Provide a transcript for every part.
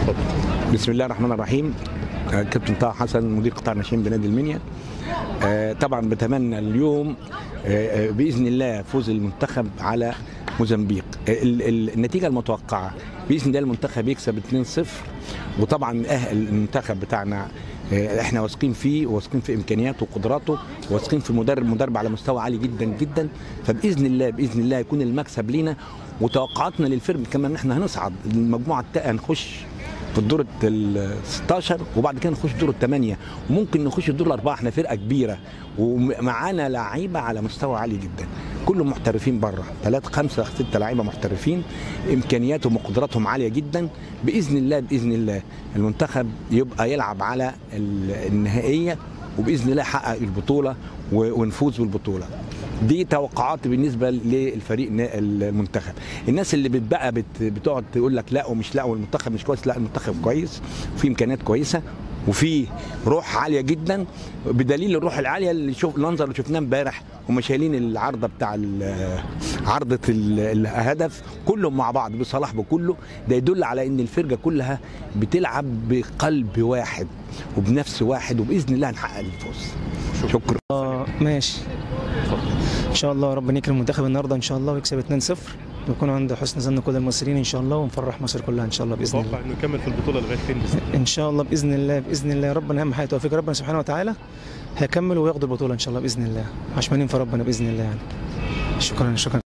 بسم الله الرحمن الرحيم آه، كابتن طه حسن مدير قطاع الناشئين بنادي المنيا آه، طبعا بتمنى اليوم آه، آه، باذن الله فوز المنتخب على موزمبيق آه، ال- ال- النتيجه المتوقعه باذن الله المنتخب يكسب 2-0 وطبعا اهل المنتخب بتاعنا آه، احنا واثقين فيه واثقين في امكانياته وقدراته واثقين في المدرب مدرب على مستوى عالي جدا جدا فباذن الله باذن الله يكون المكسب لينا وتوقعاتنا للفرق كمان ان احنا هنصعد المجموعه التا- هنخش في الدور ال 16 وبعد كده نخش دور الثمانيه وممكن نخش الدور الاربعه احنا فرقه كبيره ومعانا لعيبه على مستوى عالي جدا كلهم محترفين بره ثلاثة خمسة ستة لعيبة محترفين إمكانياتهم وقدراتهم عالية جدا بإذن الله بإذن الله المنتخب يبقى يلعب على ال- النهائية وبإذن الله يحقق البطولة و- ونفوز بالبطولة دي توقعاتي بالنسبه للفريق نا- المنتخب الناس اللي بتبقى بت بتقعد تقول لك لا ومش لا والمنتخب مش كويس لا المنتخب كويس وفي امكانيات كويسه وفي روح عاليه جدا بدليل الروح العاليه اللي شوف المنظر اللي شفناه امبارح هم شايلين العارضه بتاع ال- عارضه ال- الهدف كلهم مع بعض بصلاح بكله ده يدل على ان الفرقه كلها بتلعب بقلب واحد وبنفس واحد وباذن الله هنحقق الفوز شكرا آه ماشي ان شاء الله ربنا يكرم المنتخب النهارده ان شاء الله ويكسب 2-0 ويكون عند حسن ظن كل المصريين ان شاء الله ونفرح مصر كلها ان شاء الله باذن الله متوقع انه يكمل في البطوله لغايه فين بس ان شاء الله باذن الله باذن الله ربنا اهم حاجه توفيق ربنا سبحانه وتعالى هيكمل وياخد البطوله ان شاء الله باذن الله عشمانين في ربنا باذن الله يعني شكرا شكرا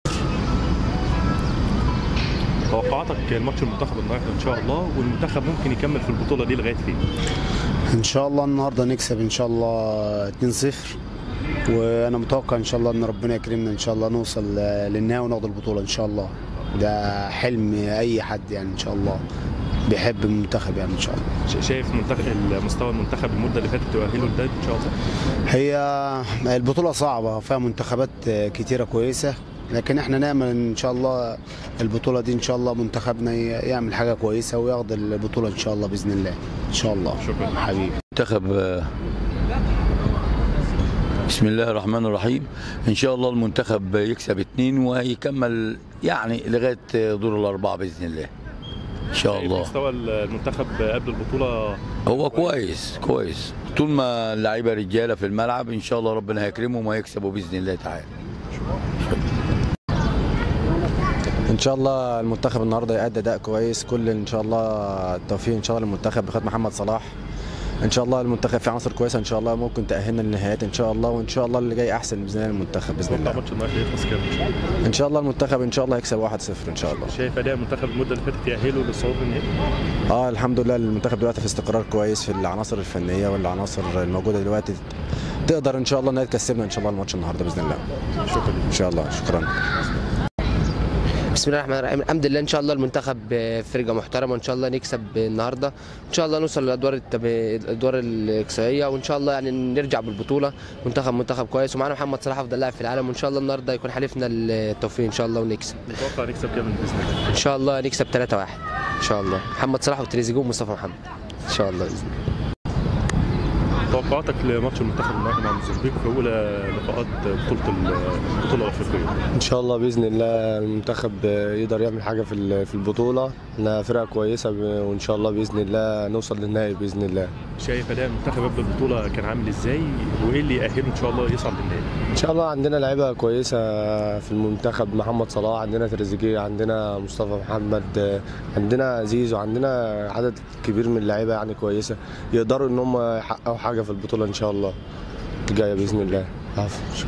توقعاتك الماتش المنتخب النهارده ان شاء الله والمنتخب ممكن يكمل في البطوله دي لغايه فين ان شاء الله النهارده نكسب ان شاء الله 2-0 وانا متوقع ان شاء الله ان ربنا يكرمنا ان شاء الله نوصل للنهايه وناخد البطوله ان شاء الله ده حلم اي حد يعني ان شاء الله بيحب المنتخب يعني ان شاء الله ش- شايف منتخب مستوى المنتخب المده اللي فاتت تؤهله لده ان شاء الله هي البطوله صعبه فيها منتخبات كتيره كويسه لكن احنا نامل ان شاء الله البطوله دي ان شاء الله منتخبنا يعمل حاجه كويسه وياخد البطوله ان شاء الله باذن الله ان شاء الله شكرا. حبيبي منتخب آه، بسم الله الرحمن الرحيم ان شاء الله المنتخب يكسب اتنين وهيكمل يعني لغايه دور الاربعه باذن الله ان شاء شايف الله مستوى المنتخب قبل البطوله هو كويس كويس طول ما اللعيبه رجاله في الملعب ان شاء الله ربنا هيكرمهم وهيكسبوا باذن الله تعالى ان شاء الله المنتخب النهارده يأدي اداء كويس كل ان شاء الله التوفيق ان شاء الله للمنتخب بخد محمد صلاح ان شاء الله المنتخب فيه عناصر كويسه ان شاء الله ممكن تاهلنا للنهائيات ان شاء الله وان شاء الله اللي جاي احسن باذن الله للمنتخب باذن توقع الله ماتش النهارده يخلص كام ان شاء الله ان شاء الله المنتخب ان شاء الله هيكسب 1-0 ان شاء الله شايف اداء المنتخب المده اللي فاتت يأهله للصعود للنهائي اه الحمد لله المنتخب دلوقتي في استقرار كويس في العناصر الفنيه والعناصر الموجوده دلوقتي تقدر ان شاء الله انها تكسبنا ان شاء الله الماتش النهارده باذن الله شكرا ان شاء الله شكرا بسم الله الرحمن الرحيم الحمد لله ان شاء الله المنتخب فرقه محترمه ان شاء الله نكسب النهارده ان شاء الله نوصل للادوار التب... الادوار الاقصائيه وان شاء الله يعني نرجع بالبطوله منتخب منتخب كويس ومعانا محمد صلاح افضل لاعب في العالم وان شاء الله النهارده يكون حليفنا التوفيق ان شاء الله ونكسب متوقع نكسب كام باذن الله ان شاء الله نكسب 3 1 ان شاء الله محمد صلاح وتريزيجيه ومصطفى محمد ان شاء الله باذن الله توقعاتك لماتش المنتخب النهارده مع موزمبيق في اولى لقاءات بطوله البطوله الافريقيه ان شاء الله باذن الله المنتخب يقدر يعمل حاجه في ال- في البطوله احنا فرقه كويسه ب- وان شاء الله باذن الله نوصل للنهائي باذن الله شايف اداء المنتخب قبل البطوله كان عامل ازاي وايه اللي يأهله ان شاء الله يصعد للنهائي ان شاء الله عندنا لعيبه كويسه في المنتخب محمد صلاح عندنا تريزيجيه عندنا مصطفى محمد عندنا زيزو عندنا عدد كبير من اللعيبه يعني كويسه يقدروا ان هم يحققوا حاجه في البطوله ان شاء الله الجايه باذن الله عفوا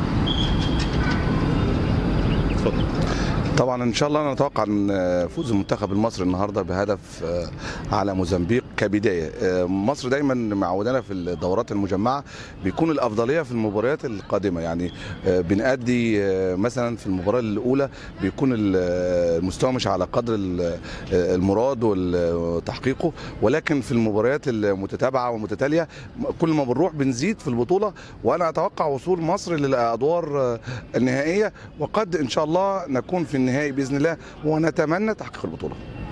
اتفضل طبعا ان شاء الله انا اتوقع ان فوز المنتخب المصري النهارده بهدف آه، على موزمبيق كبدايه آه، مصر دايما معودانا في الدورات المجمعه بيكون الافضليه في المباريات القادمه يعني آه، بنأدي آه، مثلا في المباراه الاولى بيكون ال- آه، المستوى مش على قدر ال- آه، المراد وتحقيقه ولكن في المباريات المتتابعه والمتتاليه كل ما بنروح بنزيد في البطوله وانا اتوقع وصول مصر للادوار آه، النهائيه وقد ان شاء الله نكون في النهائي باذن الله ونتمنى تحقيق البطوله